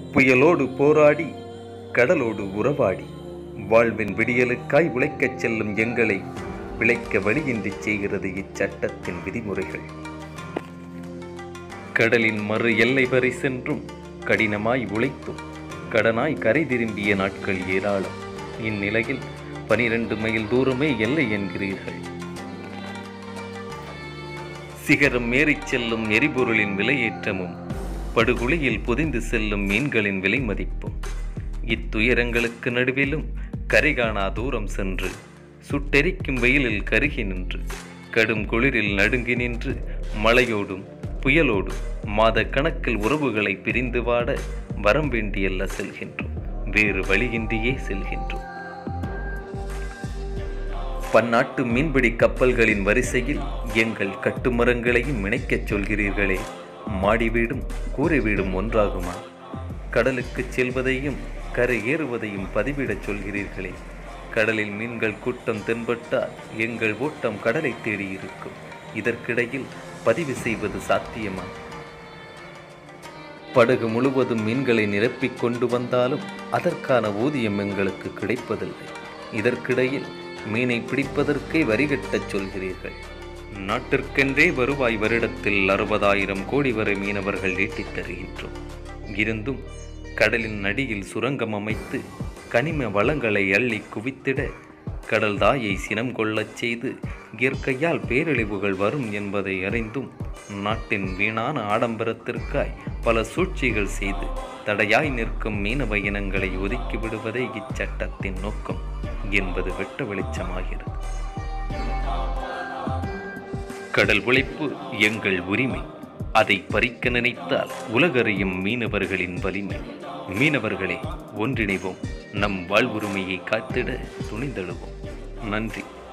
புயலோடு போராடி கடலோடு உறவாடி வாழ்வின் விடியலுக்காய் உழைக்கச் செல்லும் எங்களை விளைக்க வழியின்றி செய்கிறது இச்சட்டத்தின் விதிமுறைகள் கடலின் மறு எல்லை வரை சென்றும் கடினமாய் உழைத்தும் கடனாய் கரை திரும்பிய நாட்கள் ஏராளம் இந்நிலையில் பனிரெண்டு மைல் தூரமே எல்லை என்கிறீர்கள் சிகரம் ஏறிச் செல்லும் எரிபொருளின் விலையேற்றமும் படுகுழியில் புதைந்து செல்லும் மீன்களின் விலை மதிப்பும் இத்துயரங்களுக்கு நடுவிலும் கரை காணா தூரம் சென்று சுட்டெரிக்கும் வெயிலில் கருகி நின்று கடும் குளிரில் நடுங்கி நின்று மழையோடும் புயலோடும் மாத கணக்கில் உறவுகளை பிரிந்து வாட வரம் வேண்டியல்ல செல்கின்றோம் வேறு வழியின்றியே செல்கின்றோம் பன்னாட்டு மீன்பிடி கப்பல்களின் வரிசையில் எங்கள் கட்டுமரங்களையும் இணைக்கச் சொல்கிறீர்களே மாடி வீடும் கூரை வீடும் ஒன்றாகுமா கடலுக்கு செல்வதையும் கரை ஏறுவதையும் பதிவிடச் சொல்கிறீர்களே கடலில் மீன்கள் கூட்டம் தென்பட்டால் எங்கள் ஓட்டம் கடலை தேடி இருக்கும் இதற்கிடையில் பதிவு செய்வது சாத்தியமா படகு முழுவதும் மீன்களை நிரப்பிக் கொண்டு வந்தாலும் அதற்கான ஊதியம் எங்களுக்கு கிடைப்பதில்லை இதற்கிடையில் மீனை பிடிப்பதற்கே வரிகட்டச் சொல்கிறீர்கள் நாட்டிற்கென்றே வருவாய் வருடத்தில் அறுபதாயிரம் கோடி வரை மீனவர்கள் ஈட்டித் தருகின்றோம் இருந்தும் கடலின் அடியில் சுரங்கம் அமைத்து கனிம வளங்களை அள்ளி குவித்திட கடல் தாயை சினம் கொள்ளச் செய்து இயற்கையால் பேரழிவுகள் வரும் என்பதை அறிந்தும் நாட்டின் வீணான ஆடம்பரத்திற்காய் பல சூழ்ச்சிகள் செய்து தடையாய் நிற்கும் மீனவ இனங்களை ஒதுக்கி விடுவதே இச்சட்டத்தின் நோக்கம் என்பது வெட்ட வெளிச்சமாகிறது கடல் உழைப்பு எங்கள் உரிமை அதை பறிக்க நினைத்தால் உலகறியும் மீனவர்களின் வலிமை மீனவர்களே ஒன்றிணைவோம் நம் வாழ்வுரிமையை காத்திட துணிந்தெழுவோம் நன்றி